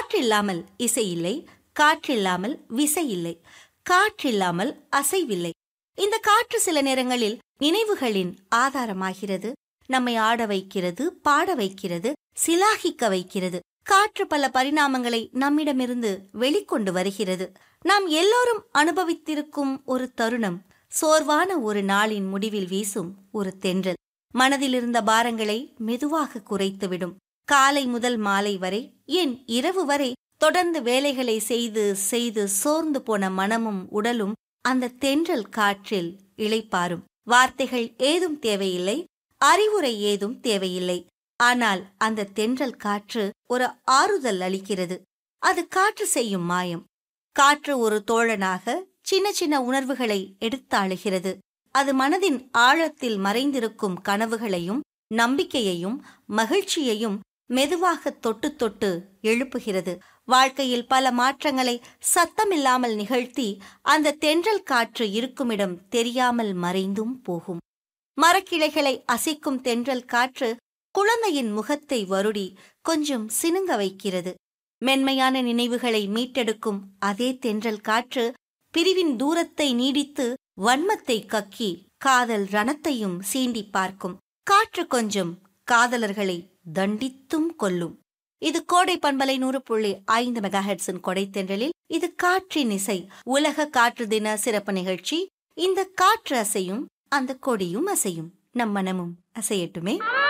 காற்றில்லாமல் இசை இல்லை காற்றில்லாமல் விசை இல்லை காற்றில்லாமல் அசைவில்லை இந்த காற்று சில நேரங்களில் நினைவுகளின் ஆதாரமாகிறது நம்மை ஆட வைக்கிறது பாட வைக்கிறது சிலாகிக்க வைக்கிறது காற்று பல பரிணாமங்களை நம்மிடமிருந்து வெளிக்கொண்டு வருகிறது நாம் எல்லோரும் அனுபவித்திருக்கும் ஒரு தருணம் சோர்வான ஒரு நாளின் முடிவில் வீசும் ஒரு தென்றல் மனதிலிருந்த பாரங்களை மெதுவாக குறைத்துவிடும் காலை முதல் மாலை வரை ஏன் இரவு வரை தொடர்ந்து வேலைகளை செய்து செய்து சோர்ந்து போன மனமும் உடலும் அந்த தென்றல் காற்றில் இளைப்பாரும் வார்த்தைகள் ஏதும் தேவையில்லை அறிவுரை ஏதும் தேவையில்லை ஆனால் அந்த தென்றல் காற்று ஒரு ஆறுதல் அளிக்கிறது அது காற்று செய்யும் மாயம் காற்று ஒரு தோழனாக சின்ன சின்ன உணர்வுகளை எடுத்தாளுகிறது அது மனதின் ஆழத்தில் மறைந்திருக்கும் கனவுகளையும் நம்பிக்கையையும் மகிழ்ச்சியையும் மெதுவாக தொட்டு தொட்டு எழுப்புகிறது வாழ்க்கையில் பல மாற்றங்களை சத்தமில்லாமல் நிகழ்த்தி அந்த தென்றல் காற்று இருக்குமிடம் தெரியாமல் மறைந்தும் போகும் மரக்கிளைகளை அசைக்கும் தென்றல் காற்று குழந்தையின் முகத்தை வருடி கொஞ்சம் சினுங்க வைக்கிறது மென்மையான நினைவுகளை மீட்டெடுக்கும் அதே தென்றல் காற்று பிரிவின் தூரத்தை நீடித்து வன்மத்தை கக்கி காதல் ரணத்தையும் சீண்டி பார்க்கும் காற்று கொஞ்சம் காதலர்களை தண்டித்தும் கொல்லும் இது கோடை பண்பலை நூறு புள்ளி ஐந்து மெகாஹெட்ஸின் கொடை தென்றலில் இது காற்றின் இசை உலக காற்று தின சிறப்பு நிகழ்ச்சி இந்த காற்று அசையும் அந்த கொடியும் அசையும் நம் மனமும் அசையட்டுமே